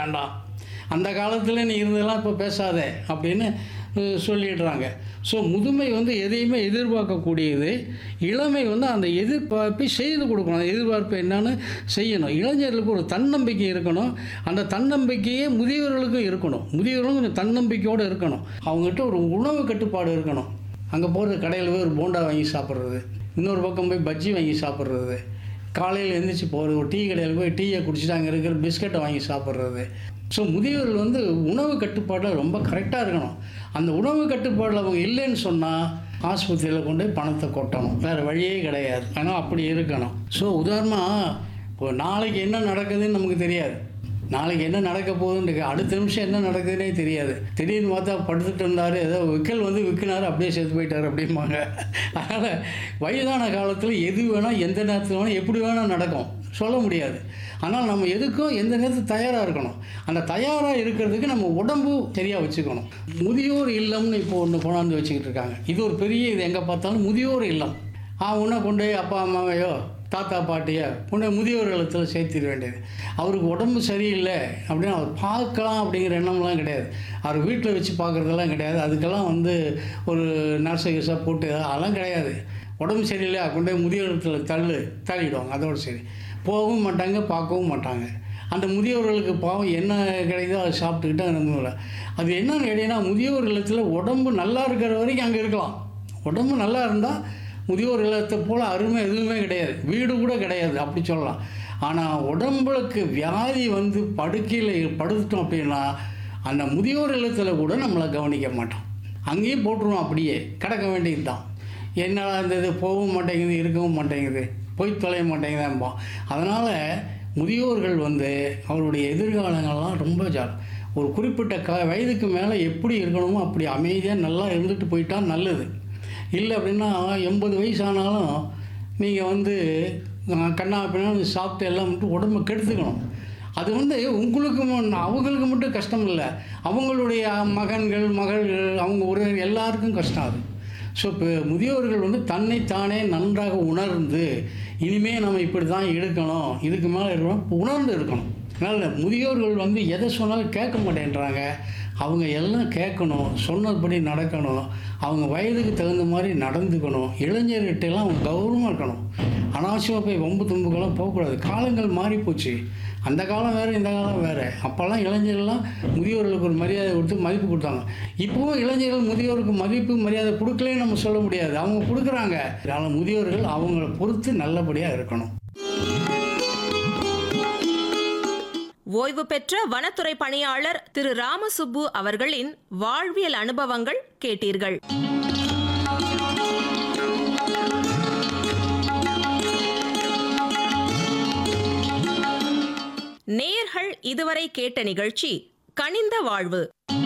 வேண்டாம் அந்த காலத்தில் நீ இருந்ததெல்லாம் இப்போ பேசாத அப்படின்னு அஹ், சொல்லிடுறாங்க ஸோ முதுமை வந்து எதையுமே எதிர்பார்க்கக்கூடியது இளமை வந்து அந்த எதிர்பார்ப்பை செய்து கொடுக்கணும் அந்த எதிர்பார்ப்பு என்னன்னு செய்யணும் இளைஞர்களுக்கு ஒரு தன்னம்பிக்கை இருக்கணும் அந்த தன்னம்பிக்கையே முதியவர்களுக்கும் இருக்கணும் முதியவர்களும் கொஞ்சம் தன்னம்பிக்கையோடு இருக்கணும் அவங்ககிட்ட ஒரு உணவு கட்டுப்பாடு இருக்கணும் அங்கே போகிற கடையில் போய் ஒரு போண்டா வாங்கி சாப்பிட்றது இன்னொரு பக்கம் போய் பஜ்ஜி வாங்கி சாப்பிட்றது காலையில் எழுந்திரிச்சு போகிறது ஒரு டீ கடையில் போய் டீயை குடிச்சிட்டு அங்கே இருக்கிற பிஸ்கட்டை வாங்கி சாப்பிட்றது ஸோ முதியவர்கள் வந்து உணவு கட்டுப்பாடில் ரொம்ப கரெக்டாக இருக்கணும் அந்த உணவு கட்டுப்பாடில் அவங்க இல்லைன்னு சொன்னால் ஆஸ்பத்திரியில் கொண்டு போய் பணத்தை கொட்டணும் வேறு வழியே கிடையாது ஆனால் அப்படி இருக்கணும் ஸோ உதாரணமாக இப்போ நாளைக்கு என்ன நடக்குதுன்னு நமக்கு தெரியாது நாளைக்கு என்ன நடக்க போகுதுன்னு இருக்கு. அடுத்த நிமிஷம் என்ன நடக்குதுன்னே தெரியாது திடீர்னு பார்த்தா படுத்துட்டு இருந்தார் ஏதோ விக்கல் வந்து விற்கினாரு அப்படியே செத்து போயிட்டார் அப்படிம்பாங்க அதனால் வயதான காலத்தில் எது வேணால் எந்த நேரத்தில் வேணால் எப்படி வேணால் நடக்கும் சொல்ல முடியாது ஆனால் நம்ம எதுக்கும் எந்த நேரத்துக்கு தயாராக இருக்கணும் அந்த தயாராக இருக்கிறதுக்கு நம்ம உடம்பு சரியாக வச்சுக்கணும் முதியோர் இல்லம்னு இப்போ ஒன்று கொண்டாந்து வச்சுக்கிட்டு இருக்காங்க இது ஒரு பெரிய இது எங்கே பார்த்தாலும் முதியோர் இல்லம் ஆ உன்னை கொண்டு போய் அப்பா அம்மாவையோ தாத்தா பாட்டியை கொண்டு போய் முதியோர் இல்லத்தில் சேர்த்திட வேண்டியது அவருக்கு உடம்பு சரியில்லை அப்படின்னு அவர் பார்க்கலாம் அப்படிங்கிற எண்ணம்லாம் கிடையாது அவர் வீட்டில் வச்சு பார்க்குறதெல்லாம் கிடையாது அதுக்கெல்லாம் வந்து ஒரு நர்ஸை கிசா போட்டு அதெல்லாம் கிடையாது உடம்பு சரியில்லை கொண்டு போய் முதியோர் இல்லத்தில் தள்ளு தள்ளிடுவாங்க அதோட சரி போகவும் மாட்டாங்க பார்க்கவும் மாட்டாங்க அந்த முதியோர்களுக்கு பாவம் என்ன கிடைக்குதோ அதை சாப்பிட்டுக்கிட்டு அந்த அது என்னன்னு கேட்டிங்கன்னா முதியோர் இல்லத்தில் உடம்பு நல்லா இருக்கிற வரைக்கும் அங்கே இருக்கலாம் உடம்பு நல்லா இருந்தால் முதியோர் இல்லத்தை போல் அருமை எதுவுமே கிடையாது வீடு கூட கிடையாது அப்படி சொல்லலாம் ஆனால் உடம்புக்கு வியாதி வந்து படுக்கையில் படுத்துட்டோம் அப்படின்னா அந்த முதியோர் இல்லத்தில் கூட நம்மளை கவனிக்க மாட்டோம் அங்கேயும் போட்டுருவோம் அப்படியே கிடக்க வேண்டியது தான் என்னடா இந்த இது போகவும் மாட்டேங்குது இருக்கவும் மாட்டேங்குது போய் தொலைய மாட்டேங்குதான்பா அதனால் முதியோர்கள் வந்து அவருடைய எதிர்காலங்கள்லாம் ரொம்ப ஜா ஒரு குறிப்பிட்ட க வயதுக்கு மேலே எப்படி இருக்கணுமோ அப்படி அமைதியாக நல்லா இருந்துட்டு போயிட்டா நல்லது இல்லை அப்படின்னா எண்பது வயசு ஆனாலும் நீங்கள் வந்து அஹ், கண்ணா அப்படின்னா சாப்பிட்டு எல்லாம் மட்டும் உடம்பை கெடுத்துக்கணும் அது வந்து உங்களுக்கு ம- அவங்களுக்கு மட்டும் கஷ்டம் இல்லை அவங்களுடைய மகன்கள் மகள்கள் அவங்க உறவினர் எல்லாருக்கும் கஷ்டம் அது ஸோ இப்போ முதியோர்கள் வந்து தன்னைத்தானே நன்றாக உணர்ந்து இனிமே நம்ம இப்படி தான் இருக்கணும் இதுக்கு மேலே இருக்கணும் உணர்ந்து இருக்கணும் அதனால் முதியோர்கள் வந்து எதை சொன்னாலும் கேட்க மாட்டேன்றாங்க அவங்க எல்லாம் கேட்கணும் சொன்னபடி நடக்கணும் அவங்க வயதுக்கு தகுந்த மாதிரி நடந்துக்கணும் இளைஞர்கிட்டலாம் அவங்க கௌரவமாக இருக்கணும் அனாவசியமாக போய் வம்பு தும்புக்கெல்லாம் போகக்கூடாது காலங்கள் மாறி போச்சு அந்த காலம் வேறு இந்த காலம் வேறு அப்போல்லாம் இளைஞர்கள்லாம் முதியோர்களுக்கு ஒரு மரியாதை கொடுத்து மதிப்பு கொடுத்தாங்க இப்போவும் இளைஞர்கள் முதியோருக்கு மதிப்பு மரியாதை கொடுக்கலன்னு நம்ம சொல்ல முடியாது அவங்க கொடுக்குறாங்க அதனால் முதியோர்கள் அவங்கள பொறுத்து நல்லபடியாக இருக்கணும் ஓய்வு பெற்ற வனத்துறை பணியாளர் திரு ராமசுப்பு அவர்களின் வாழ்வியல் அனுபவங்கள் கேட்டீர்கள் நேயர்கள் இதுவரை கேட்ட நிகழ்ச்சி கனிந்த வாழ்வு